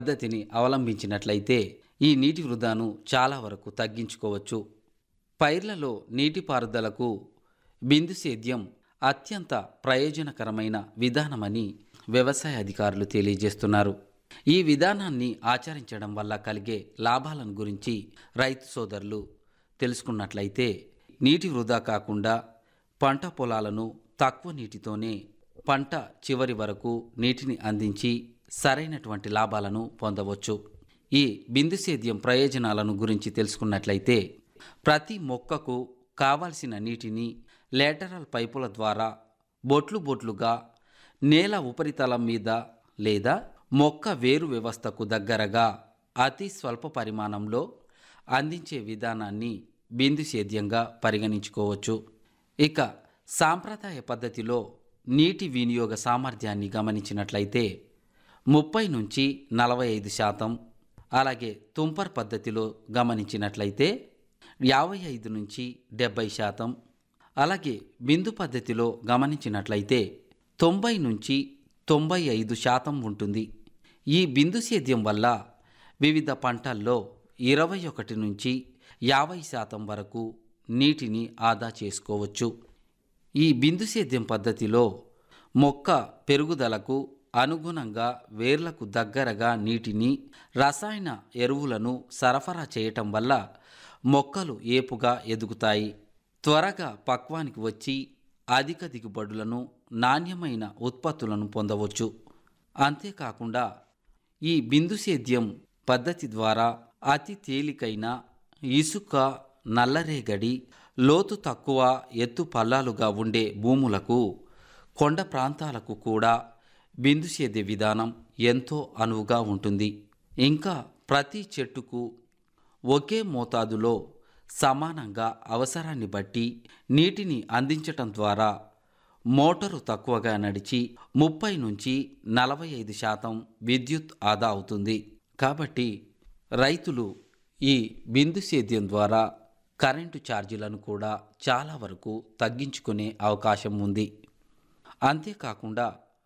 పద్ధతిని అవలంబించినట్లయితే ఈ నీటి వృధాను చాలా వరకు తగ్గించుకోవచ్చు పైర్లలో నీటిపారుదలకు బిందు సేద్యం అత్యంత ప్రయోజనకరమైన విధానమని వ్యవసాయ అధికారులు తెలియజేస్తున్నారు ఈ విధానాన్ని ఆచరించడం వల్ల కలిగే లాభాలను గురించి రైతు సోదరులు తెలుసుకున్నట్లయితే నీటి వృధా కాకుండా పంట పొలాలను తక్కువ నీటితోనే పంట చివరి వరకు నీటిని అందించి సరైనటువంటి లాభాలను పొందవచ్చు ఈ బిందు సేద్యం ప్రయోజనాలను గురించి తెలుసుకున్నట్లయితే ప్రతి మొక్కకు కావాల్సిన నీటిని లేటరల్ పైపుల ద్వారా బొట్లు బొట్లుగా నేల ఉపరితలం మీద లేదా మొక్క వేరు వ్యవస్థకు దగ్గరగా అతి స్వల్ప పరిమాణంలో అందించే విధానాన్ని బిందు సేద్యంగా పరిగణించుకోవచ్చు ఇక సాంప్రదాయ పద్ధతిలో నీటి వినియోగ సామర్థ్యాన్ని గమనించినట్లయితే ముప్పై నుంచి నలభై ఐదు శాతం అలాగే తుంపర్ పద్ధతిలో గమనించినట్లయితే యాభై ఐదు నుంచి డెబ్బై శాతం అలాగే బిందు పద్ధతిలో గమనించినట్లయితే తొంభై నుంచి తొంభై ఐదు శాతం ఉంటుంది ఈ బిందు సేద్యం వల్ల వివిధ పంటల్లో ఇరవై ఒకటి నుంచి యాభై శాతం వరకు నీటిని ఆదా చేసుకోవచ్చు ఈ బిందు సేద్యం పద్ధతిలో మొక్క పెరుగుదలకు అనుగుణంగా వేర్లకు దగ్గరగా నీటిని రసాయన ఎరువులను సరఫరా చేయటం వల్ల మొక్కలు ఏపుగా ఎదుగుతాయి త్వరగా పక్వానికి వచ్చి అధిక దిగుబడులను నాణ్యమైన ఉత్పత్తులను పొందవచ్చు అంతేకాకుండా ఈ బిందు సేద్యం పద్ధతి ద్వారా అతి తేలికైన ఇసుక నల్లరేగడి లోతు తక్కువ ఎత్తు పల్లాలుగా ఉండే భూములకు కొండ ప్రాంతాలకు కూడా బిందు సేద్య విధానం ఎంతో అనువుగా ఉంటుంది ఇంకా ప్రతి చెట్టుకు ఒకే మోతాదులో సమానంగా అవసరాన్ని బట్టి నీటిని అందించటం ద్వారా మోటారు తక్కువగా నడిచి ముప్పై నుంచి నలభై ఐదు శాతం విద్యుత్ ఆదా అవుతుంది కాబట్టి రైతులు ఈ బిందు సేద్యం ద్వారా కరెంటు ఛార్జీలను కూడా చాలా వరకు తగ్గించుకునే అవకాశం ఉంది అంతేకాకుండా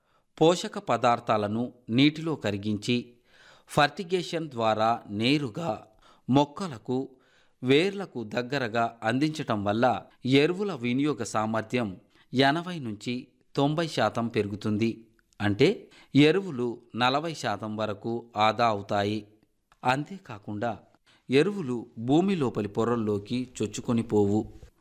పోషక పదార్థాలను నీటిలో కరిగించి ఫర్టిగేషన్ ద్వారా నేరుగా మొక్కలకు వేర్లకు దగ్గరగా అందించటం వల్ల ఎరువుల వినియోగ సామర్థ్యం ఎనభై నుంచి తొంభై శాతం పెరుగుతుంది అంటే ఎరువులు నలభై శాతం వరకు ఆదా అవుతాయి అంతేకాకుండా ఎరువులు భూమి లోపలి పొరల్లోకి చొచ్చుకొని పోవు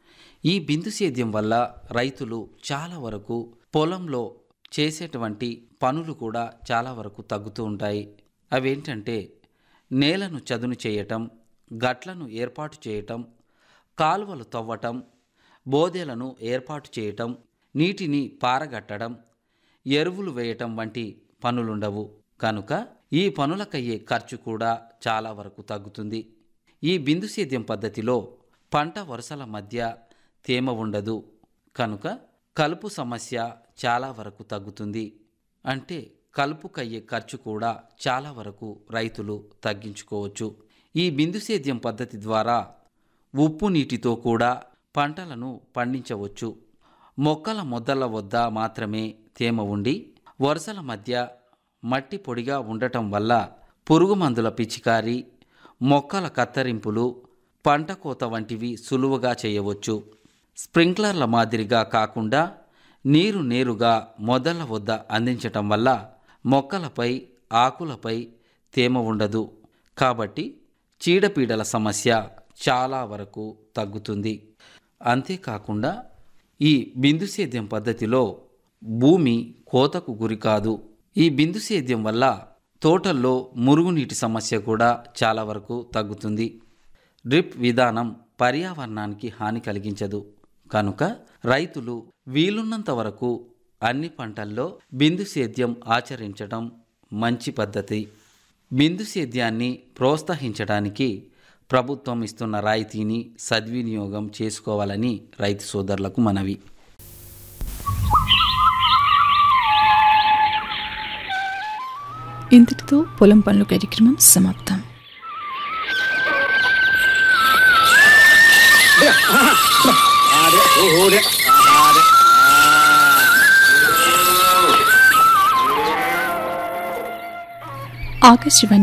ఈ బిందు సేద్యం వల్ల రైతులు చాలా వరకు పొలంలో చేసేటువంటి పనులు కూడా చాలా వరకు తగ్గుతూ ఉంటాయి అవేంటంటే నేలను చదును చేయటం గట్లను ఏర్పాటు చేయటం కాలువలు తవ్వటం బోదెలను ఏర్పాటు చేయటం నీటిని పారగట్టడం ఎరువులు వేయటం వంటి పనులుండవు కనుక ఈ పనులకయ్యే ఖర్చు కూడా చాలా వరకు తగ్గుతుంది ఈ బిందు సేద్యం పద్ధతిలో పంట వరుసల మధ్య తేమ ఉండదు కనుక కలుపు సమస్య చాలా వరకు తగ్గుతుంది అంటే కలుపుకయ్యే ఖర్చు కూడా చాలా వరకు రైతులు తగ్గించుకోవచ్చు ఈ బిందు సేద్యం పద్ధతి ద్వారా ఉప్పు నీటితో కూడా పంటలను పండించవచ్చు మొక్కల మొదల వద్ద మాత్రమే తేమ ఉండి వరుసల మధ్య మట్టి పొడిగా ఉండటం వల్ల పురుగు మందుల పిచికారి మొక్కల కత్తరింపులు పంట కోత వంటివి సులువుగా చేయవచ్చు స్ప్రింక్లర్ల మాదిరిగా కాకుండా నీరు నేరుగా మొదల వద్ద అందించటం వల్ల మొక్కలపై ఆకులపై తేమ ఉండదు కాబట్టి చీడపీడల సమస్య చాలా వరకు తగ్గుతుంది అంతేకాకుండా ఈ బిందు సేద్యం పద్ధతిలో భూమి కోతకు గురి కాదు ఈ బిందు సేద్యం వల్ల తోటల్లో మురుగునీటి సమస్య కూడా చాలా వరకు తగ్గుతుంది డ్రిప్ విధానం పర్యావరణానికి హాని కలిగించదు కనుక రైతులు వీలున్నంత వరకు అన్ని పంటల్లో బిందు సేద్యం ఆచరించడం మంచి పద్ధతి బిందు సేద్యాన్ని ప్రోత్సహించడానికి ప్రభుత్వం ఇస్తున్న రాయితీని సద్వినియోగం చేసుకోవాలని రైతు సోదరులకు మనవి ఇంతటితో పొలం పనులు కార్యక్రమం సమాప్తం ఆకాశవాణి